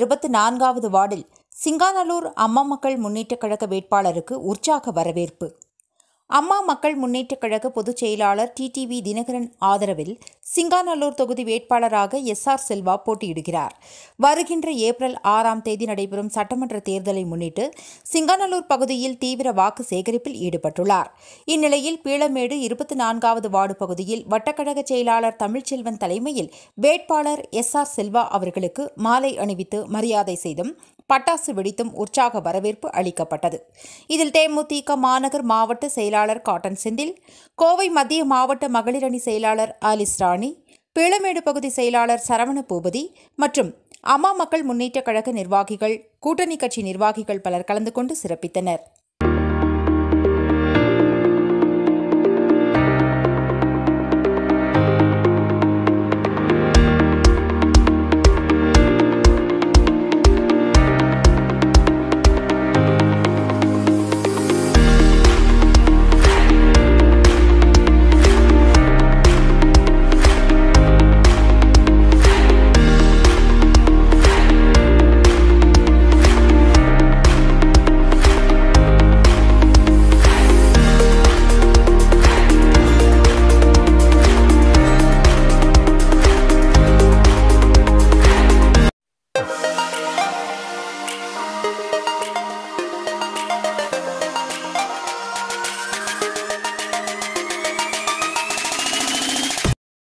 இருபத்தி நான்காவது வார்டில் சிங்காநல்லூர் அம்மா மக்கள் முன்னேற்றக் கழக வேட்பாளருக்கு உற்சாக வரவேற்பு அம்மா மக்கள் முன்னேற்றக் கழக பொதுச் செயலாளர் டிடிவி தினகரன் ஆதரவில் சிங்காநல்லூர் தொகுதி வேட்பாளராக எஸ் ஆர் செல்வா போட்டியிடுகிறார் வருகின்ற ஏப்ரல் ஆறாம் தேதி நடைபெறும் சட்டமன்ற தேர்தலை முன்னிட்டு சிங்காநல்லூர் பகுதியில் தீவிர வாக்கு சேகரிப்பில் ஈடுபட்டுள்ளார் இந்நிலையில் பீளமேடு இருபத்தி நான்காவது வார்டு பகுதியில் வட்டக்கழக செயலாளர் தமிழ்ச்செல்வன் தலைமையில் வேட்பாளர் எஸ் ஆர் செல்வா அவர்களுக்கு மாலை அணிவித்து மரியாதை செய்தும் பட்டாசு வெடித்தும் உற்சாக வரவேற்பு அளிக்கப்பட்டது இதில் தேமுதிக மாநகர் மாவட்ட செயலாளர் காட்டன் செந்தில் கோவை மத்திய மாவட்ட மகளிர் அணி செயலாளர் ஆலிஸ் ராணி பீளமேடு பகுதி செயலாளர் சரவண பூபதி மற்றும் அம்மா மக்கள் முன்னேற்றக் கழக நிர்வாகிகள் கூட்டணி கட்சி நிர்வாகிகள் பலர் கலந்து கொண்டு சிறப்பித்தனர்